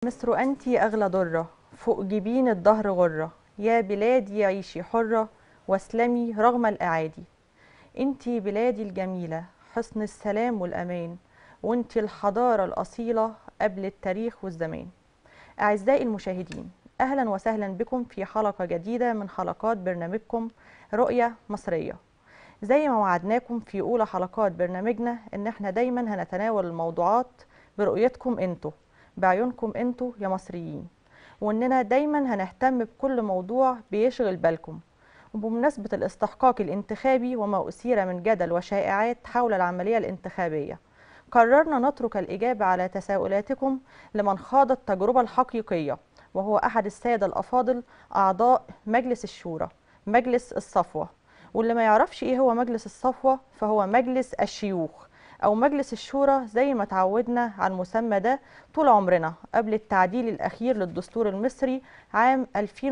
مصر أنت أغلى ضرة فوق جبين الدهر غرة يا بلادي عيشي حرة واسلمي رغم الأعادي أنت بلادي الجميلة حسن السلام والأمان وأنت الحضارة الأصيلة قبل التاريخ والزمان أعزائي المشاهدين أهلا وسهلا بكم في حلقة جديدة من حلقات برنامجكم رؤية مصرية زي ما وعدناكم في أولى حلقات برنامجنا إن احنا دايما هنتناول الموضوعات برؤيتكم انتوا بعيونكم انتوا يا مصريين واننا دايما هنهتم بكل موضوع بيشغل بالكم وبمناسبة الاستحقاق الانتخابي وما أثير من جدل وشائعات حول العملية الانتخابية قررنا نترك الإجابة على تساؤلاتكم لمن خاض التجربة الحقيقية وهو أحد السادة الأفاضل أعضاء مجلس الشورى مجلس الصفوة واللي ما يعرفش إيه هو مجلس الصفوة فهو مجلس الشيوخ أو مجلس الشورى زي ما تعودنا على المسمى ده طول عمرنا قبل التعديل الأخير للدستور المصري عام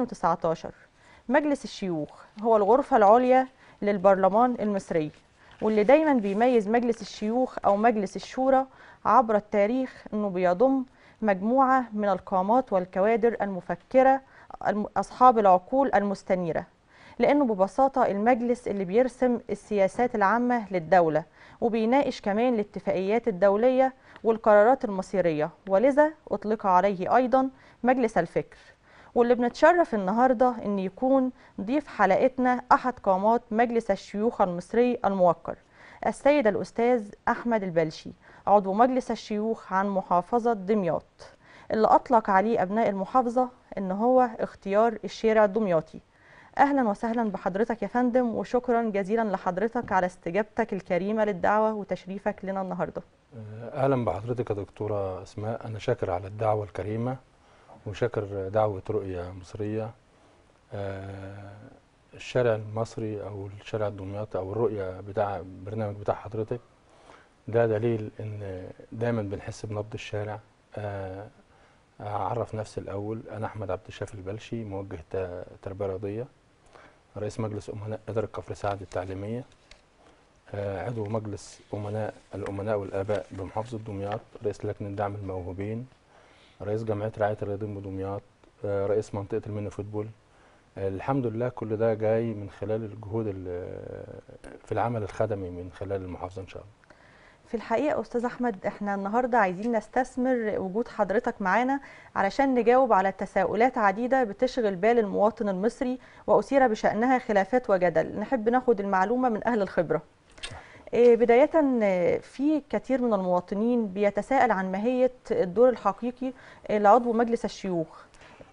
2019 مجلس الشيوخ هو الغرفة العليا للبرلمان المصري واللي دايما بيميز مجلس الشيوخ أو مجلس الشورى عبر التاريخ أنه بيضم مجموعة من القامات والكوادر المفكرة أصحاب العقول المستنيرة لأنه ببساطة المجلس اللي بيرسم السياسات العامة للدولة وبيناقش كمان الاتفاقيات الدولية والقرارات المصيرية ولذا أطلق عليه أيضا مجلس الفكر واللي بنتشرف النهاردة أن يكون ضيف حلقتنا أحد قامات مجلس الشيوخ المصري الموقر السيد الأستاذ أحمد البلشي عضو مجلس الشيوخ عن محافظة دمياط اللي أطلق عليه أبناء المحافظة أن هو اختيار الشارع الدمياطي اهلا وسهلا بحضرتك يا فندم وشكرا جزيلا لحضرتك على استجابتك الكريمه للدعوه وتشريفك لنا النهارده اهلا بحضرتك يا دكتوره اسماء انا شاكر على الدعوه الكريمه وشاكر دعوه رؤيه مصريه الشارع المصري او الشارع الدمياطي او الرؤيه بتاع البرنامج بتاع حضرتك ده دليل ان دايما بنحس بنبض الشارع اعرف نفسي الاول انا احمد عبد الشافي البلشي موجه تربيه رياضيه رئيس مجلس امناء اداره كفر سعد التعليميه عضو مجلس امناء الامناء والاباء بمحافظه دمياط رئيس لجنه دعم الموهوبين رئيس جمعيه رعايه الرياضيين بدمياط رئيس منطقه الميني فوتبول الحمد لله كل ده جاي من خلال الجهود في العمل الخدمي من خلال المحافظه ان شاء الله في الحقيقة أستاذ أحمد إحنا النهاردة عايزين نستثمر وجود حضرتك معانا علشان نجاوب على تساؤلات عديدة بتشغل بال المواطن المصري وأثير بشأنها خلافات وجدل نحب ناخد المعلومة من أهل الخبرة بداية في كثير من المواطنين بيتساءل عن ماهية الدور الحقيقي لعضو مجلس الشيوخ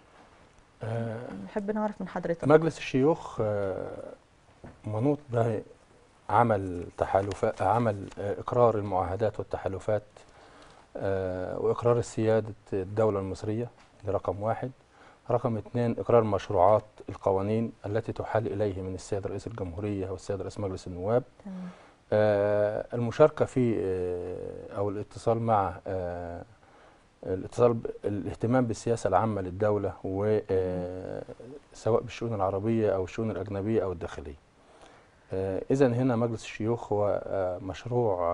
نحب نعرف من حضرتك مجلس الشيوخ منوط به عمل تحالفات عمل اقرار المعاهدات والتحالفات واقرار السياده الدوله المصريه ده رقم واحد رقم اثنين اقرار مشروعات القوانين التي تحال اليه من السيد رئيس الجمهوريه والسيد رئيس مجلس النواب المشاركه في او الاتصال مع الاتصال الاهتمام بالسياسه العامه للدوله وسواء بالشؤون العربيه او الشؤون الاجنبيه او الداخليه إذا هنا مجلس الشيوخ هو مشروع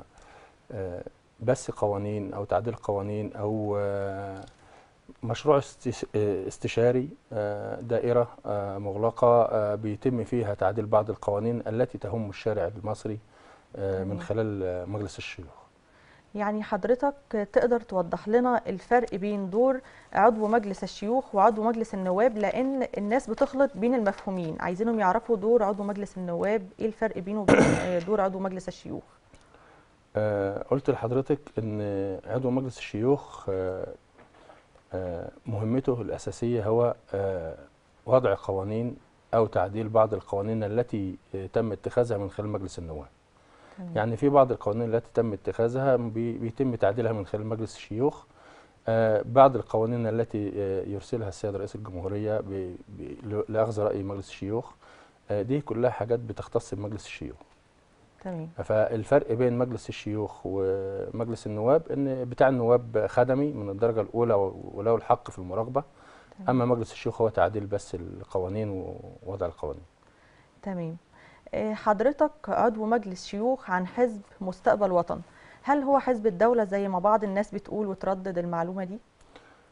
بث قوانين أو تعديل قوانين أو مشروع استشاري دائرة مغلقة بيتم فيها تعديل بعض القوانين التي تهم الشارع المصري من خلال مجلس الشيوخ يعني حضرتك تقدر توضح لنا الفرق بين دور عضو مجلس الشيوخ وعضو مجلس النواب لان الناس بتخلط بين المفهومين عايزينهم يعرفوا دور عضو مجلس النواب ايه الفرق بينه وبين دور عضو مجلس الشيوخ آه قلت لحضرتك ان عضو مجلس الشيوخ آه آه مهمته الاساسيه هو آه وضع قوانين او تعديل بعض القوانين التي تم اتخاذها من خلال مجلس النواب يعني في بعض القوانين التي تم اتخاذها بيتم تعديلها من خلال مجلس الشيوخ آه بعض القوانين التي آه يرسلها السيد رئيس الجمهورية لأخذ رأي مجلس الشيوخ آه دي كلها حاجات بتختص بمجلس الشيوخ تمام فالفرق بين مجلس الشيوخ ومجلس النواب ان بتاع النواب خدمي من الدرجة الأولى وله الحق في المراقبة تمام. أما مجلس الشيوخ هو تعديل بس القوانين ووضع القوانين تمام حضرتك عضو مجلس شيوخ عن حزب مستقبل وطن هل هو حزب الدولة زي ما بعض الناس بتقول وتردد المعلومة دي؟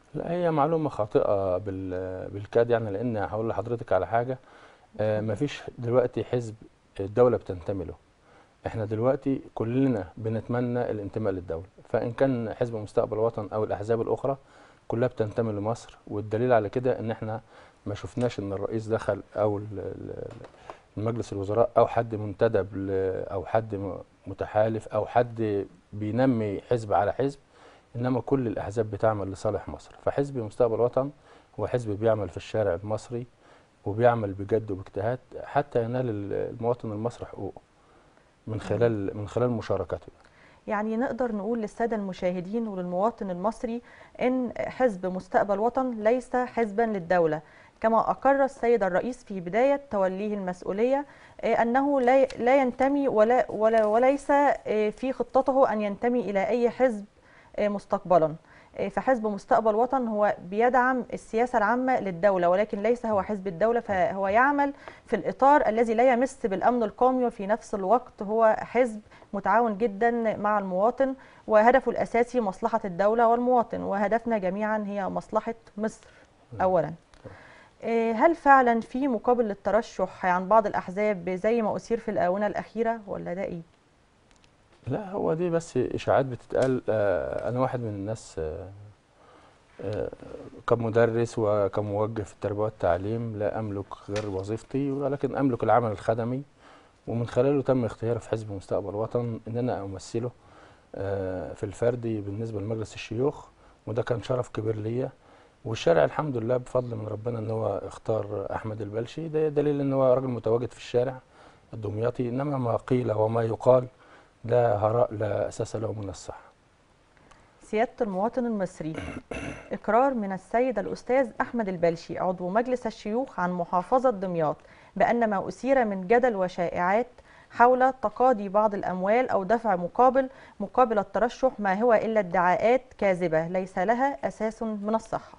لا هي معلومة خاطئة بال- بالكاد يعني لأن هقول لحضرتك على حاجة آه، مفيش دلوقتي حزب الدولة بتنتمي له احنا دلوقتي كلنا بنتمنى الانتماء للدولة فإن كان حزب مستقبل وطن أو الأحزاب الأخرى كلها بتنتمي لمصر والدليل على كده إن احنا ما شفناش إن الرئيس دخل أو ال- ال- المجلس الوزراء أو حد منتدب ل- أو حد م- متحالف أو حد بينمي حزب على حزب انما كل الاحزاب بتعمل لصالح مصر فحزب مستقبل وطن هو حزب بيعمل في الشارع المصري وبيعمل بجد وباجتهاد حتى ينال ال- المواطن المصري حقوقه من خلال من خلال مشاركته يعني نقدر نقول للسادة المشاهدين وللمواطن المصري إن حزب مستقبل وطن ليس حزبا للدولة كما أقر السيد الرئيس في بداية توليه المسؤولية آه، أنه لا لا ينتمي ولا ولا وليس آه، في خطته أن ينتمي إلى أي حزب آه، مستقبلا آه، فحزب مستقبل وطن هو بيدعم السياسة العامة للدولة ولكن ليس هو حزب الدولة فهو يعمل في الإطار الذي لا يمس بالأمن القومي وفي نفس الوقت هو حزب متعاون جدا مع المواطن وهدفه الأساسي مصلحة الدولة والمواطن وهدفنا جميعا هي مصلحة مصر أولا آه، هل فعلا في مقابل للترشح عن بعض الأحزاب زي ما أثير في الآونة الأخيرة ولا ده إيه؟ لا هو دي بس اشاعات بتتقال آه، انا واحد من الناس آه، آه، كمدرس وكموجه في التربيه والتعليم لا املك غير وظيفتي ولكن املك العمل الخدمي ومن خلاله تم اختياري في حزب مستقبل وطن ان انا امثله آه، في الفردي بالنسبه لمجلس الشيوخ وده كان شرف كبير ليا والشارع الحمد لله بفضل من ربنا ان هو اختار احمد البلشي ده دليل ان هو راجل متواجد في الشارع الدمياطي انما ما قيل وما يقال ده هراء لا اساس له من الصحه سيادة المواطن المصري إقرار من السيد الأستاذ أحمد البلشي عضو مجلس الشيوخ عن محافظة دمياط بأن ما أثير من جدل وشائعات حول تقاضي بعض الأموال أو دفع مقابل مقابل الترشح ما هو إلا ادعاءات كاذبة ليس لها أساس من الصحة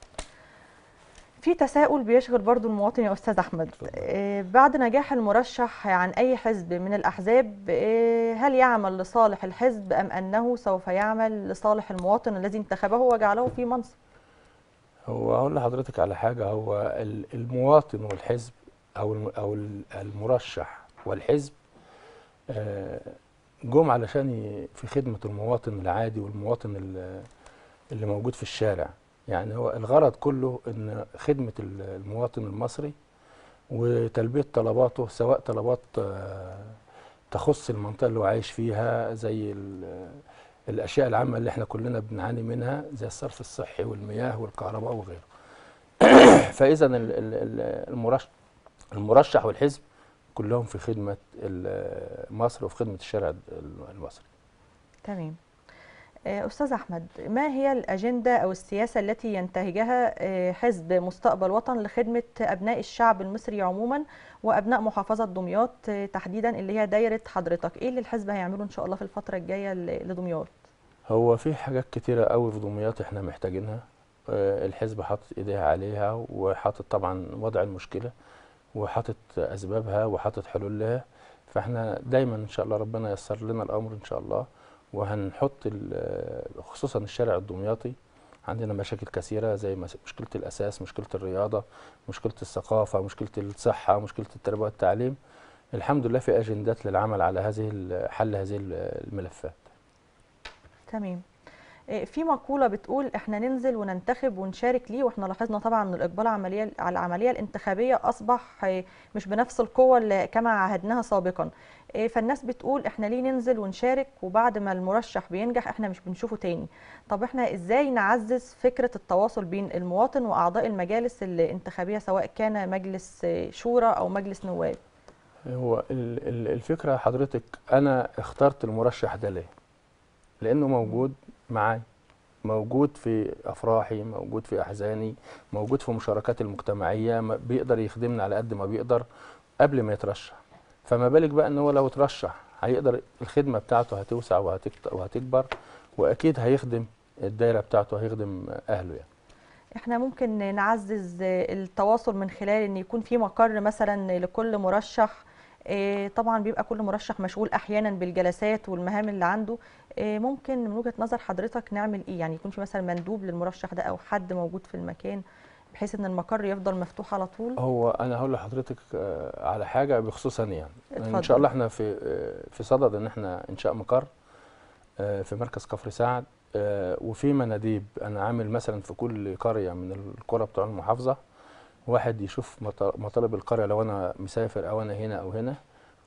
في تساؤل بيشغل برضو المواطن يا أستاذ أحمد اتفضل. آه، بعد نجاح المرشح عن أي حزب من الأحزاب آه، هل يعمل لصالح الحزب أم أنه سوف يعمل لصالح المواطن الذي انتخبه وجعله في منصب هو اقول لحضرتك على حاجه هو ال- المواطن والحزب او الم- او ال- المرشح والحزب آه، جم علشان ي- في خدمه المواطن العادي والمواطن ال- اللي موجود في الشارع يعني هو الغرض كله ان خدمه ال- المواطن المصري وتلبيه طلباته سواء طلبات آه، تخص المنطقه اللي هو عايش فيها زي ال- الاشياء العامه اللي احنا كلنا بنعاني منها زي الصرف الصحي والمياه والكهرباء وغيره فاذا ال- ال- ال- المرشح المرشح والحزب كلهم في خدمه ال- مصر وفي خدمه الشارع ال- المصري تمام آه، أستاذ أحمد ما هي الأجندة أو السياسة التي ينتهجها آه، حزب مستقبل وطن لخدمة أبناء الشعب المصري عموما وأبناء محافظة دمياط آه، تحديدا اللي هي دايرة حضرتك إيه اللي الحزب هيعمله إن شاء الله في الفترة الجاية ل- لدمياط هو في حاجات كتيرة قوي في دمياط احنا محتاجينها آه، الحزب حاطط ايديها عليها وحاطط طبعا وضع المشكلة وحاطط اسبابها وحاطط حلول لها فاحنا دايما ان شاء الله ربنا ييسر لنا الامر ان شاء الله وهنحط ال- خصوصا الشارع الدمياطي عندنا مشاكل كثيرة زي مس- مشكلة الأساس مشكلة الرياضة مشكلة الثقافة مشكلة الصحة مشكلة التربية والتعليم الحمد لله في أجندات للعمل على هذه ال- حل هذه ال- الملفات تمام آه، في مقولة بتقول احنا ننزل وننتخب ونشارك ليه واحنا لاحظنا طبعا ان الاقبال عملية على العملية الانتخابية اصبح آه، مش بنفس القوة اللي كما عهدناها سابقا آه، فالناس بتقول احنا ليه ننزل ونشارك وبعد ما المرشح بينجح احنا مش بنشوفه تاني طب احنا ازاي نعزز فكرة التواصل بين المواطن واعضاء المجالس الانتخابية سواء كان مجلس آه، شورى او مجلس نواب هو ال- ال- الفكرة حضرتك أنا اخترت المرشح ده ليه؟ لأنه موجود معاي موجود في أفراحي موجود في أحزاني موجود في مشاركاتي المجتمعية ما- بيقدر يخدمني على قد ما بيقدر قبل ما يترشح فما بالك بقى إن هو لو اترشح هيقدر الخدمة بتاعته هتوسع وهتكت- وهتكبر وأكيد هيخدم الدايرة بتاعته هيخدم أهله يعني احنا ممكن نعزز التواصل من خلال ان يكون في مقر مثلا لكل مرشح آه، طبعا بيبقى كل مرشح مشغول احيانا بالجلسات والمهام اللي عنده آه، ممكن من وجهة نظر حضرتك نعمل ايه يعني يكون في مثلا مندوب للمرشح ده او حد موجود في المكان بحيث ان المقر يفضل مفتوح على طول هو انا هقول لحضرتك آه، على حاجه بخصوصا يعني ان اتفضل. شاء الله احنا في آه، في صدد ان احنا انشاء مقر آه، في مركز كفر سعد آه، وفي مناديب انا عامل مثلا في كل قريه من القرى بتوع المحافظه واحد يشوف مط- مطالب القريه لو انا مسافر او انا هنا او هنا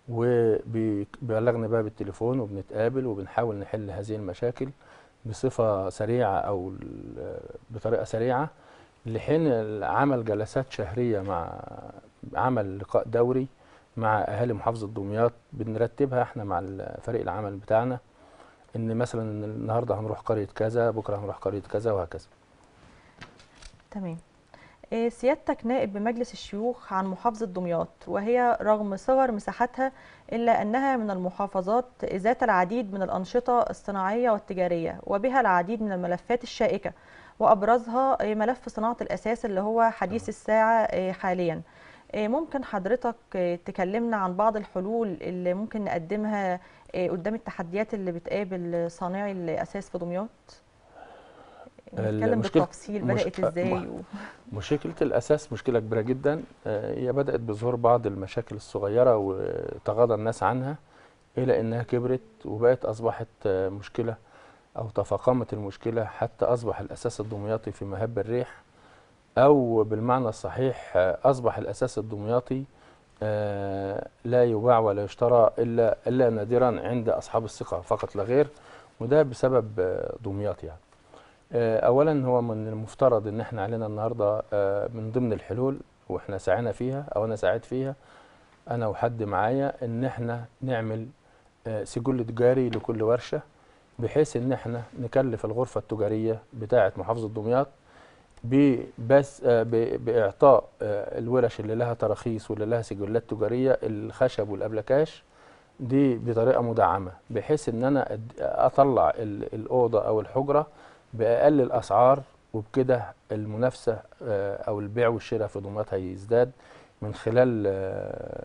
وبيبلغني بقى بالتليفون وبنتقابل وبنحاول نحل هذه المشاكل بصفه سريعه او ال- بطريقه سريعه لحين عمل جلسات شهريه مع عمل لقاء دوري مع اهالي محافظه دمياط بنرتبها احنا مع ال- فريق العمل بتاعنا ان مثلا النهارده هنروح قريه كذا بكره هنروح قريه كذا وهكذا تمام آه، سيادتك نائب بمجلس الشيوخ عن محافظة دمياط وهي رغم صغر مساحتها إلا أنها من المحافظات ذات العديد من الأنشطة الصناعية والتجارية وبها العديد من الملفات الشائكة وأبرزها آه، ملف صناعة الأساس اللي هو حديث الساعة آه، حاليا آه، ممكن حضرتك آه، تكلمنا عن بعض الحلول اللي ممكن نقدمها آه، قدام التحديات اللي بتقابل صانعي الأساس في دمياط نتكلم المشكلة بالتفصيل مش- بدأت ازاي ما- و... مشكله الاساس مشكله كبيره جدا آه، هي بدات بظهور بعض المشاكل الصغيره وتغاضى الناس عنها الى انها كبرت وبقت اصبحت آه، مشكله او تفاقمت المشكله حتى اصبح الاساس الدمياطي في مهب الريح او بالمعنى الصحيح آه، اصبح الاساس الدمياطي آه، لا يباع ولا يشترى الا الا نادرا عند اصحاب الثقه فقط لا غير وده بسبب آه، دمياط يعني آه، اولا هو من المفترض ان احنا علينا النهارده آه، من ضمن الحلول واحنا سعينا فيها او انا ساعدت فيها انا وحد معايا ان احنا نعمل آه، سجل تجاري لكل ورشه بحيث ان احنا نكلف الغرفه التجاريه بتاعه محافظه دمياط ببس آه، ب- باعطاء آه، الورش اللي لها تراخيص واللي لها سجلات تجاريه الخشب والابلكاش دي بطريقه مدعمه بحيث ان انا أد- اطلع ال- الاوضه او الحجره باقل الاسعار وبكده المنافسه آه، او البيع والشراء في دمياط هيزداد من خلال آه،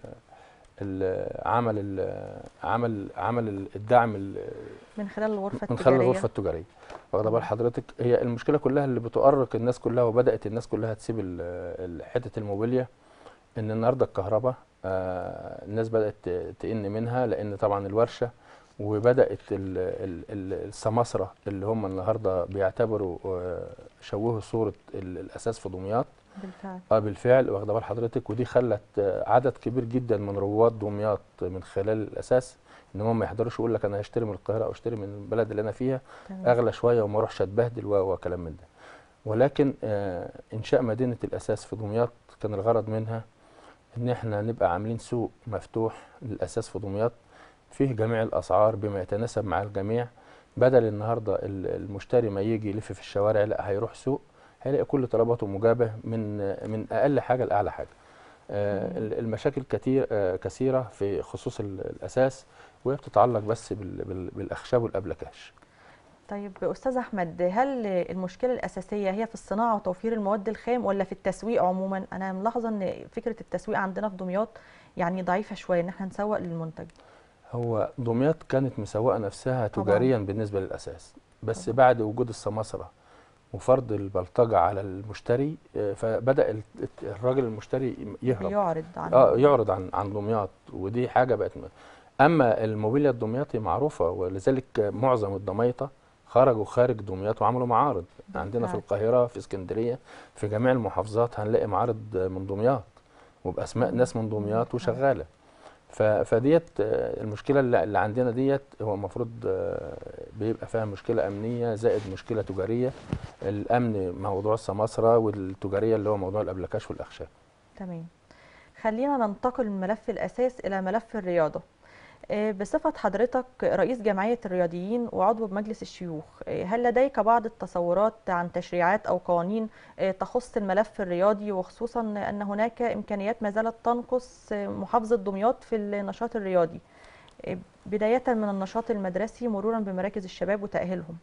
ال- عمل ال- عمل عمل الدعم ال- من خلال الغرفة من خلال التجارية الغرفه التجاريه واخده بال مم. حضرتك هي المشكله كلها اللي بتؤرق الناس كلها وبدات الناس كلها تسيب ال- ال- حته الموبيليا ان النهارده الكهرباء آه، الناس بدات ت- تئن منها لان طبعا الورشه وبدات ال- ال- ال- السماسره اللي هم النهارده بيعتبروا آه، شوهوا صوره ال- الاساس في دمياط بالفعل اه بالفعل واخده بال حضرتك ودي خلت آه، عدد كبير جدا من رواد دمياط من خلال الاساس ان هم ما يحضروش يقول لك انا هشتري من القاهره او اشتري من البلد اللي انا فيها تمام اغلى شويه وما اروحش اتبهدل و- وكلام من ده ولكن آه انشاء مدينه الاساس في دمياط كان الغرض منها ان احنا نبقى عاملين سوق مفتوح للاساس في دمياط فيه جميع الاسعار بما يتناسب مع الجميع بدل النهارده ال- المشتري ما يجي يلف في الشوارع لا هيروح سوق هيلاقي كل طلباته مجابه من من اقل حاجه لاعلى حاجه آه، مم. ال- المشاكل كتير آه، كثيره في خصوص ال- الاساس وهي بتتعلق بس بال- بال- بالاخشاب والابلكاش طيب أستاذ أحمد هل المشكلة الأساسية هي في الصناعة وتوفير المواد الخام ولا في التسويق عموما؟ أنا ملاحظة إن فكرة التسويق عندنا في دمياط يعني ضعيفة شوية إن احنا نسوق للمنتج هو دمياط كانت مسوقه نفسها طبعاً. تجاريا بالنسبه للاساس بس طبعاً. بعد وجود السماسره وفرض البلطجه على المشتري آه، فبدا ال- الراجل المشتري يهرب بيعرض عن اه يعرض عن عن دمياط ودي حاجه بقت م- اما الموبيليا الدمياطي معروفه ولذلك معظم الدميطه خرجوا خارج دمياط وعملوا معارض عندنا في بالفعل. القاهره في اسكندريه في جميع المحافظات هنلاقي معارض من دمياط وباسماء مم. ناس من دمياط بالفعل. وشغاله ف- فديت آه، المشكله اللي اللي عندنا ديت هو المفروض آه، بيبقى فيها مشكله امنيه زائد مشكله تجاريه الامن موضوع السماسره والتجاريه اللي هو موضوع الابلكاش والاخشاب تمام خلينا ننتقل من ملف الأساس إلى ملف الرياضة آه، بصفة حضرتك رئيس جمعية الرياضيين وعضو بمجلس الشيوخ آه، هل لديك بعض التصورات عن تشريعات أو قوانين آه، تخص الملف الرياضي وخصوصا أن هناك إمكانيات ما زالت تنقص آه، محافظة دمياط في النشاط الرياضي آه، بداية من النشاط المدرسي مرورا بمراكز الشباب وتأهيلهم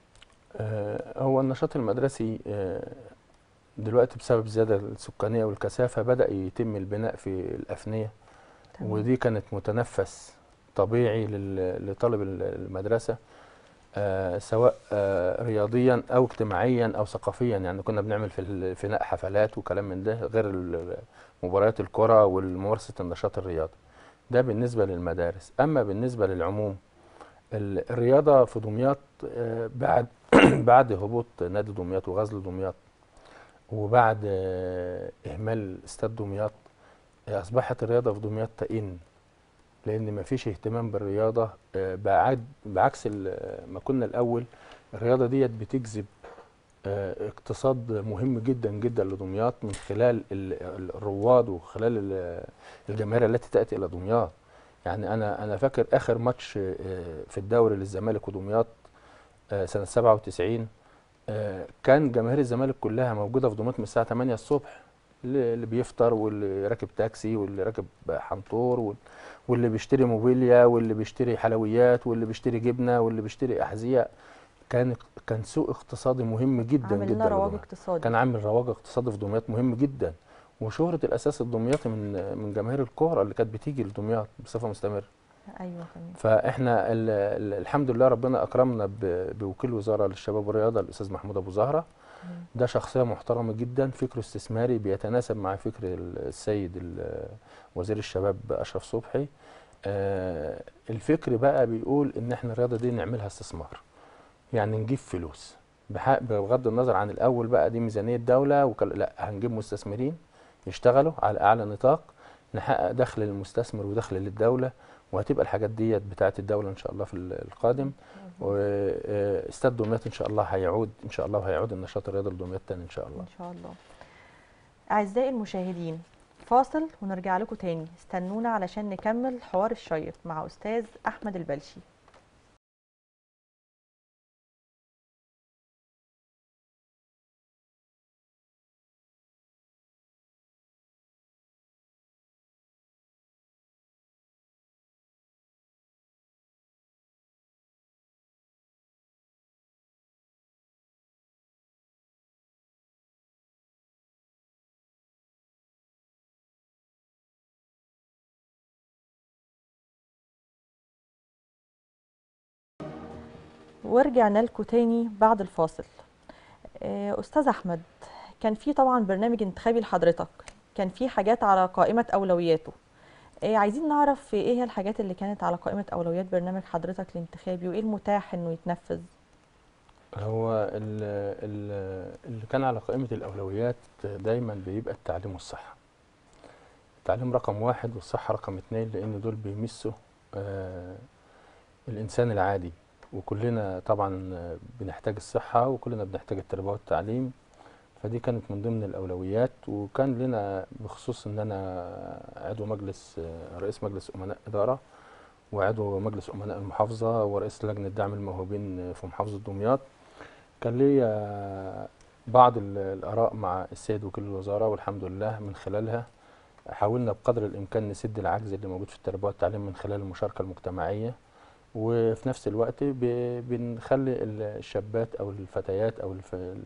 آه، هو النشاط المدرسي آه، دلوقتي بسبب الزيادة السكانية والكثافة بدأ يتم البناء في الأفنية تمام. ودي كانت متنفس طبيعي لل- لطالب ال- المدرسة آه، سواء آه، رياضيا أو اجتماعيا أو ثقافيا يعني كنا بنعمل في ال- فناء حفلات وكلام من ده غير ال- مباريات الكرة والممارسة النشاط الرياضي ده بالنسبة للمدارس أما بالنسبة للعموم ال- الرياضة في دمياط آه، بعد بعد هبوط نادي دمياط وغزل دمياط وبعد آه، إهمال استاد دمياط آه، أصبحت الرياضة في دمياط تئن لأن مفيش اهتمام بالرياضة آه، بعد بعكس ال- ما كنا الأول الرياضة ديت بتجذب آه، اقتصاد مهم جدا جدا لدمياط من خلال ال- ال- الرواد وخلال ال- الجماهير التي تأتي إلى دمياط يعني أنا أنا فاكر آخر ماتش آه، في الدوري للزمالك ودمياط آه، سنة 97 آه، كان جماهير الزمالك كلها موجودة في دمياط من الساعة 8 الصبح اللي اللي بيفطر واللي راكب تاكسي واللي راكب حنطور وال- واللي بيشتري موبيليا واللي بيشتري حلويات واللي بيشتري جبنة واللي بيشتري أحذية كان كان سوق اقتصادي مهم جدا عامل جدا لنا رواج لدمياط. اقتصادي كان عامل رواج اقتصادي في دمياط مهم جدا وشهرة الأساس الدمياطي من من جماهير الكورة اللي كانت بتيجي لدمياط بصفة مستمرة ايوه تمام فاحنا ال ال الحمد لله ربنا اكرمنا ب- بوكيل وزاره للشباب والرياضه الاستاذ محمود ابو زهره مم. ده شخصيه محترمه جدا فكره استثماري بيتناسب مع فكر ال- السيد ال- وزير الشباب اشرف صبحي آه، الفكر بقى بيقول ان احنا الرياضه دي نعملها استثمار يعني نجيب فلوس بحق بغض النظر عن الاول بقى دي ميزانيه دوله وكل لا هنجيب مستثمرين يشتغلوا على اعلى نطاق نحقق دخل للمستثمر ودخل للدوله وهتبقى الحاجات ديت بتاعه الدوله ان شاء الله في ال- القادم واستاد دمياط ان شاء الله هيعود ان شاء الله وهيعود النشاط الرياضي لدمياط تاني ان شاء الله ان شاء الله اعزائي المشاهدين فاصل ونرجع لكم تاني استنونا علشان نكمل الحوار الشيق مع استاذ احمد البلشي ورجعنا لكم تاني بعد الفاصل آه، استاذ احمد كان في طبعا برنامج انتخابي لحضرتك كان في حاجات على قائمه اولوياته آه، عايزين نعرف ايه هي الحاجات اللي كانت على قائمه اولويات برنامج حضرتك الانتخابي وايه المتاح انه يتنفذ هو ال ال اللي كان على قائمة الأولويات دايما بيبقى التعليم والصحة التعليم رقم واحد والصحة رقم اتنين لأن دول بيمسوا آه الإنسان العادي وكلنا طبعا بنحتاج الصحة وكلنا بنحتاج التربية والتعليم فدي كانت من ضمن الأولويات وكان لنا بخصوص إن أنا عضو مجلس آه، رئيس مجلس أمناء إدارة وعضو مجلس أمناء المحافظة ورئيس لجنة دعم الموهوبين في محافظة دمياط كان ليا بعض ال- الآراء مع السيد وكيل الوزارة والحمد لله من خلالها حاولنا بقدر الإمكان نسد العجز اللي موجود في التربية والتعليم من خلال المشاركة المجتمعية وفي نفس الوقت ب- بنخلي ال- الشابات أو الفتيات أو الف- ال-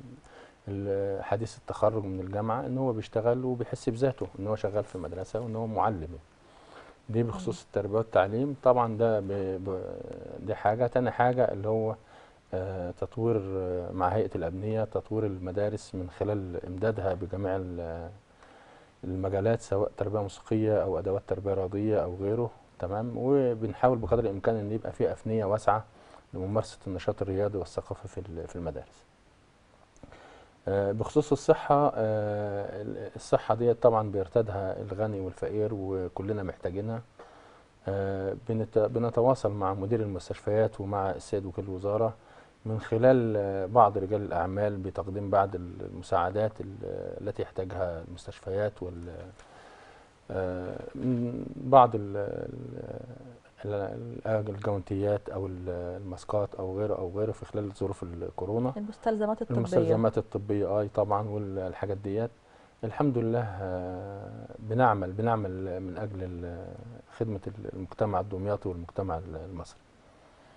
ال- حديث التخرج من الجامعة إن هو بيشتغل وبيحس بذاته إن هو شغال في مدرسة وإن هو معلم دي بخصوص التربية والتعليم طبعا ده ب... ب... دي حاجة تاني حاجة اللي هو آه، تطوير آه، مع هيئة الأبنية تطوير المدارس من خلال إمدادها بجميع ال- المجالات سواء تربية موسيقية أو أدوات تربية رياضية أو غيره تمام وبنحاول بقدر الإمكان إن يبقى في أفنية واسعة لممارسة النشاط الرياضي والثقافي في ال- في المدارس. آه، بخصوص الصحة آه، ال- الصحة دي طبعا بيرتادها الغني والفقير وكلنا محتاجينها آه، بنت- بنتواصل مع مدير المستشفيات ومع السيد وكيل الوزارة من خلال آه، بعض رجال الأعمال بتقديم بعض المساعدات ال- التي يحتاجها المستشفيات وال آه، من بعض ال- ال- ال- الجوانتيات أو ال- الماسكات أو غيره أو غيره في خلال ظروف الكورونا المستلزمات الطبيه المستلزمات الطبية اي طبعا والحاجات ديت الحمد لله آه، بنعمل بنعمل من اجل ال- خدمة المجتمع الدمياطي والمجتمع المصري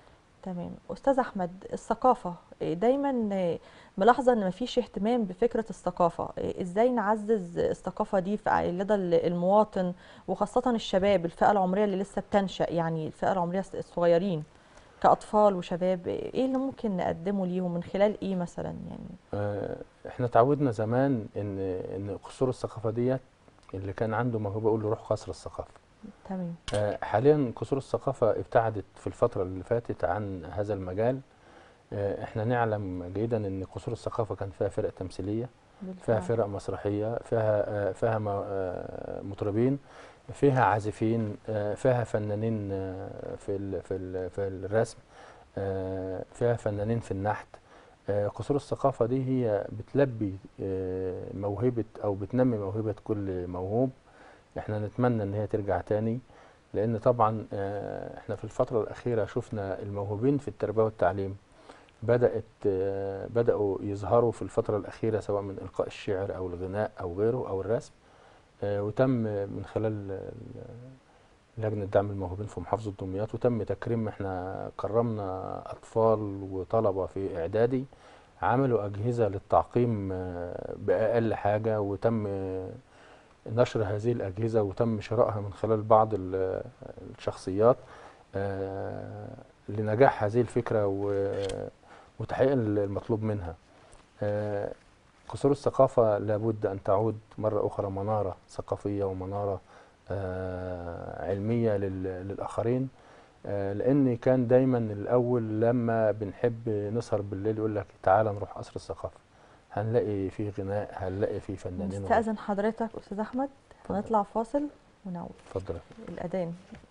تمام استاذ احمد الثقافه إيه، دايما آه، ملاحظه ان مفيش اهتمام بفكره الثقافه إيه، ازاي نعزز الثقافه دي في لدى ال- المواطن وخاصه الشباب الفئه العمريه اللي لسه بتنشا يعني الفئه العمريه الص- الصغيرين كاطفال وشباب ايه اللي ممكن نقدمه ليهم من خلال ايه مثلا يعني آه، احنا تعودنا زمان ان ان قصور الثقافه ديت اللي كان عنده موهبه يقول له روح قصر الثقافه تمام آه، حاليا قصور الثقافه ابتعدت في الفتره اللي فاتت عن هذا المجال آه، احنا نعلم جيدا ان قصور الثقافه كان فيها فرق تمثيليه فيها بالفعل فرق مسرحيه فيها آه، فيها م- آه، مطربين فيها عازفين آه، فيها فنانين آه، في ال- في ال- في الرسم آه، فيها فنانين في النحت آه، قصور الثقافة دي هي بتلبي آه، موهبة أو بتنمي موهبة كل موهوب احنا نتمنى ان هي ترجع تاني لان طبعا آه، احنا في الفترة الأخيرة شفنا الموهوبين في التربية والتعليم بدأت آه، بدأوا يظهروا في الفترة الأخيرة سواء من إلقاء الشعر أو الغناء أو غيره أو الرسم آه، وتم من خلال ال- لجنة دعم الموهوبين في محافظة دمياط وتم تكريم احنا كرمنا أطفال وطلبة في إعدادي عملوا أجهزة للتعقيم آه، بأقل حاجة وتم آه، نشر هذه الأجهزة وتم شرائها من خلال بعض ال- الشخصيات آه، لنجاح هذه الفكرة و- وتحقيق المطلوب منها آه، قصور الثقافة لابد أن تعود مرة أخرى منارة ثقافية ومنارة آه، علمية لل- للآخرين آه، لأن كان دايما الأول لما بنحب نسهر بالليل يقول لك تعالى نروح قصر الثقافة هنلاقي فيه غناء هنلاقي فيه فنانين وغيره. نستأذن حضرتك استاذ احمد اتفضل. هنطلع فاصل ونعود اتفضل الاذان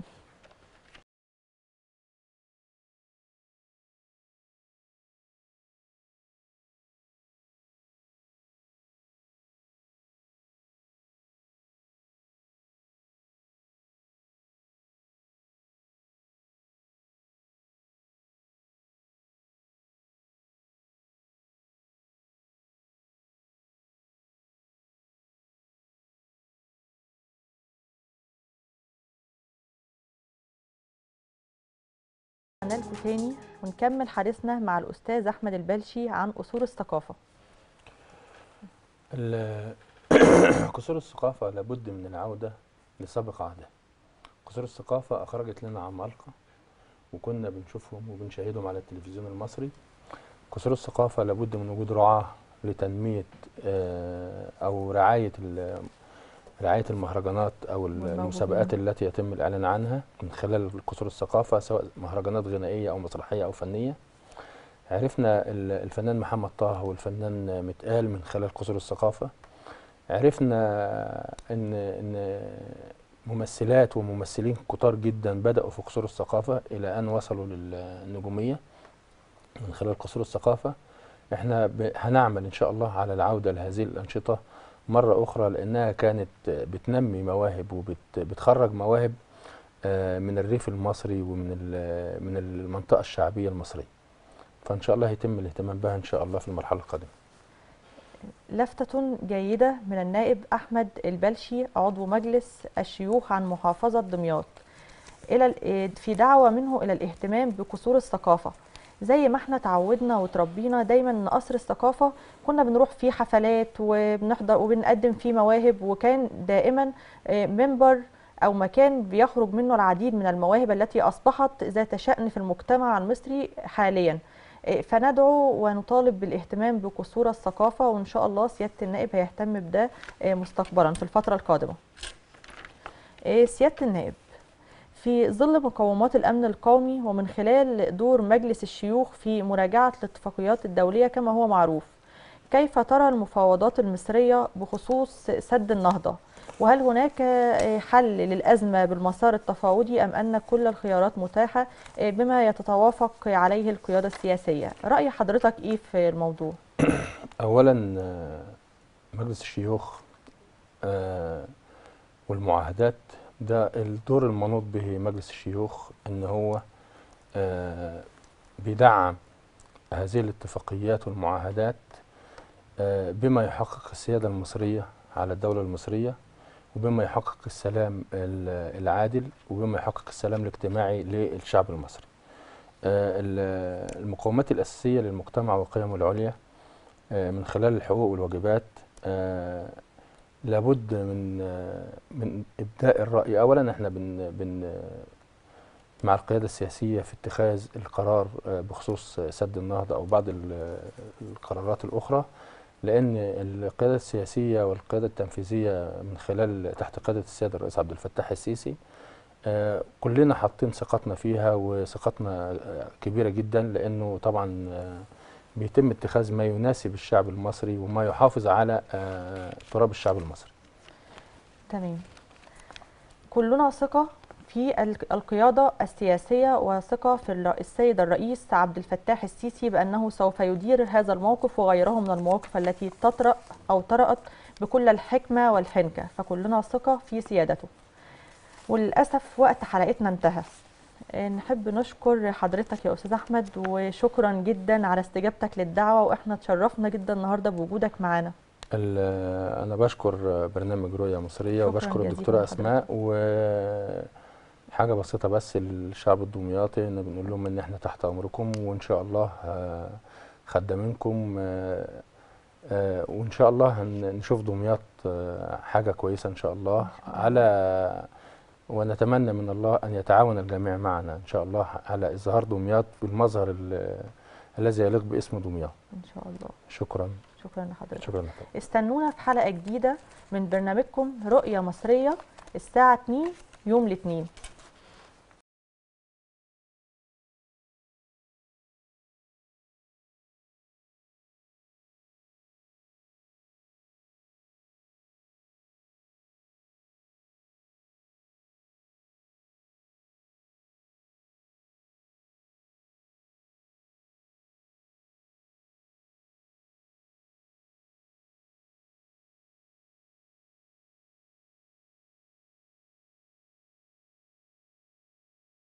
رجعنا لكم تاني ونكمل حديثنا مع الأستاذ أحمد البلشي عن أصول الثقافة ال- قصور الثقافة لابد من العودة لسابق عهدها قصور الثقافة أخرجت لنا عمالقة وكنا بنشوفهم وبنشاهدهم على التلفزيون المصري قصور الثقافة لابد من وجود رعاة لتنمية آه، أو رعاية ال- رعاية المهرجانات أو والموهوبين. المسابقات التي يتم الإعلان عنها من خلال قصور الثقافة سواء مهرجانات غنائية أو مسرحية أو فنية عرفنا ال- الفنان محمد طه والفنان متقال من خلال قصور الثقافة عرفنا ان ان ممثلات وممثلين كتار جدا بدأوا في قصور الثقافة إلى أن وصلوا للنجومية من خلال قصور الثقافة احنا ب- هنعمل إن شاء الله على العودة لهذه الأنشطة مرة أخرى لأنها كانت بتنمي مواهب وبتخرج مواهب آه، من الريف المصري ومن ال- من المنطقة الشعبية المصرية فإن شاء الله يتم الاهتمام بها إن شاء الله في المرحلة القادمة لفتة جيدة من النائب أحمد البلشي عضو مجلس الشيوخ عن محافظة دمياط إلى ال- في دعوة منه إلى الاهتمام بقصور الثقافة زي ما احنا تعودنا وتربينا دايما ان قصر الثقافة كنا بنروح فيه حفلات وبنحضر وبنقدم فيه مواهب وكان دائما آه، منبر او مكان بيخرج منه العديد من المواهب التي اصبحت ذات شأن في المجتمع المصري حاليا آه، فندعو ونطالب بالاهتمام بقصور الثقافة وإن شاء الله سيادة النائب هيهتم بده آه، مستقبلا في الفترة القادمة آه، سيادة النائب في ظل مقومات الأمن القومي ومن خلال دور مجلس الشيوخ في مراجعة الاتفاقيات الدولية كما هو معروف كيف ترى المفاوضات المصرية بخصوص سد النهضة وهل هناك آه، حل للأزمة بالمسار التفاوضي أم أن كل الخيارات متاحة آه، بما يتوافق عليه القيادة السياسية رأي حضرتك إيه في الموضوع؟ أولا آه، مجلس الشيوخ آه، والمعاهدات ده الدور المنوط به مجلس الشيوخ ان هو آه، بيدعم هذه الاتفاقيات والمعاهدات آه، بما يحقق السيادة المصرية على الدولة المصرية وبما يحقق السلام ال- العادل وبما يحقق السلام الاجتماعي للشعب المصري آه، ال- المقومات الأساسية للمجتمع وقيمه العليا آه، من خلال الحقوق والواجبات آه، لابد من آه، من إبداء الرأي أولا احنا بن بن مع القيادة السياسية في اتخاذ القرار آه، بخصوص سد النهضة أو بعض ال- القرارات الأخرى لأن القيادة السياسية والقيادة التنفيذية من خلال تحت قيادة السيد الرئيس عبد الفتاح السيسي آه، كلنا حاطين ثقتنا فيها وثقتنا آه، كبيرة جدا لأنه طبعا آه، بيتم اتخاذ ما يناسب الشعب المصري وما يحافظ على آه، تراب الشعب المصري تمام كلنا ثقة في ال- القيادة السياسية وثقة في الر- السيد الرئيس عبد الفتاح السيسي بأنه سوف يدير هذا الموقف وغيره من المواقف التي تطرأ أو طرأت بكل الحكمة والحنكة فكلنا ثقة في سيادته وللأسف وقت حلقتنا انتهى آه، نحب نشكر حضرتك يا أستاذ أحمد وشكرا جدا على استجابتك للدعوة وإحنا تشرفنا جدا النهاردة بوجودك معانا ال- أنا بشكر برنامج رؤية مصرية شكراً وبشكر جزيلاً الدكتورة لحضرتك. أسماء وحاجة بسيطة بس للشعب الدمياطي إن بنقول لهم إن إحنا تحت أمركم وإن شاء الله آه، خدامينكم آه، آه، وإن شاء الله هن- نشوف دمياط آه، حاجة كويسة إن شاء الله إن شاء الله. على ونتمنى من الله أن يتعاون الجميع معنا إن شاء الله على إظهار دمياط بالمظهر ال- الذي يليق باسم دمياط إن شاء الله شكرا شكرا لحضرتك شكرا لك استنونا في حلقة جديدة من برنامجكم رؤية مصرية الساعة 2 يوم الاثنين